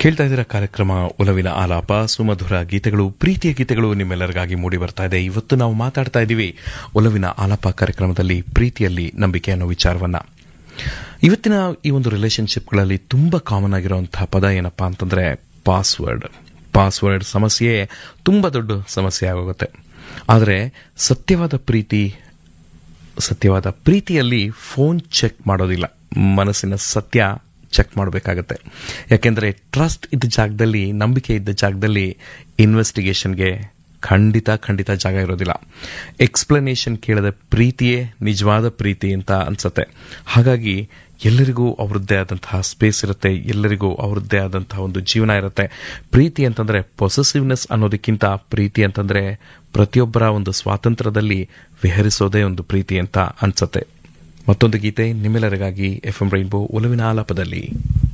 ಕೇಳ್ತಾ ಇದ್ದೀರ ಕಾರ್ಯಕ್ರಮ ಒಲವಿನ ಆಲಾಪ ಸುಮಧುರ ಗೀತೆಗಳು ಪ್ರೀತಿಯ ಗೀತೆಗಳು ನಿಮ್ಮೆಲ್ಲರಿಗಾಗಿ ಮೂಡಿ ಬರ್ತಾ ಇದೆ ಇವತ್ತು ನಾವು ಮಾತಾಡ್ತಾ ಇದ್ದೀವಿ ಒಲವಿನ ಆಲಾಪ ಕಾರ್ಯಕ್ರಮದಲ್ಲಿ ಪ್ರೀತಿಯಲ್ಲಿ ನಂಬಿಕೆ ಅನ್ನೋ ವಿಚಾರವನ್ನ ಇವತ್ತಿನ ಈ ಒಂದು ರಿಲೇಶನ್ಶಿಪ್ಗಳಲ್ಲಿ ತುಂಬಾ ಕಾಮನ್ ಆಗಿರುವಂತಹ ಪದ ಏನಪ್ಪಾ ಅಂತಂದ್ರೆ ಪಾಸ್ವರ್ಡ್ ಪಾಸ್ವರ್ಡ್ ಸಮಸ್ಯೆ ತುಂಬಾ ದೊಡ್ಡ ಸಮಸ್ಯೆ ಆಗೋಗುತ್ತೆ ಆದರೆ ಸತ್ಯವಾದ ಪ್ರೀತಿ ಸತ್ಯವಾದ ಪ್ರೀತಿಯಲ್ಲಿ ಫೋನ್ ಚೆಕ್ ಮಾಡೋದಿಲ್ಲ ಮನಸ್ಸಿನ ಸತ್ಯ ಚೆಕ್ ಮಾಡಬೇಕಾಗತ್ತೆ ಯಾಕೆಂದ್ರೆ ಟ್ರಸ್ಟ್ ಇದ್ದ ಜಾಗದಲ್ಲಿ ನಂಬಿಕೆ ಇದ್ದ ಜಾಗದಲ್ಲಿ ಇನ್ವೆಸ್ಟಿಗೇಷನ್ಗೆ ಖಂಡಿತ ಖಂಡಿತ ಜಾಗ ಇರೋದಿಲ್ಲ ಎಕ್ಸ್ಪ್ಲನೇಷನ್ ಕೇಳದ ಪ್ರೀತಿಯೇ ನಿಜವಾದ ಪ್ರೀತಿ ಅಂತ ಅನ್ಸತ್ತೆ ಹಾಗಾಗಿ ಎಲ್ಲರಿಗೂ ಅವರದ್ದೇ ಆದಂತಹ ಸ್ಪೇಸ್ ಇರುತ್ತೆ ಎಲ್ಲರಿಗೂ ಅವರದ್ದೇ ಆದಂತಹ ಒಂದು ಜೀವನ ಇರುತ್ತೆ ಪ್ರೀತಿ ಅಂತಂದ್ರೆ ಪೊಸೆಸಿವ್ನೆಸ್ ಅನ್ನೋದಕ್ಕಿಂತ ಪ್ರೀತಿ ಅಂತಂದ್ರೆ ಪ್ರತಿಯೊಬ್ಬರ ಒಂದು ಸ್ವಾತಂತ್ರ್ಯದಲ್ಲಿ ವಿಹರಿಸೋದೇ ಒಂದು ಪ್ರೀತಿ ಅಂತ ಅನ್ಸತ್ತೆ ಮತ್ತೊಂದು ಗೀತೆ ನಿಮ್ಮೆಲ್ಲರಿಗಾಗಿ ಎಫ್ ಎಂ ರೈನ್ಬೋ ಒಲವಿನ ಆಲಾಪದಲ್ಲಿ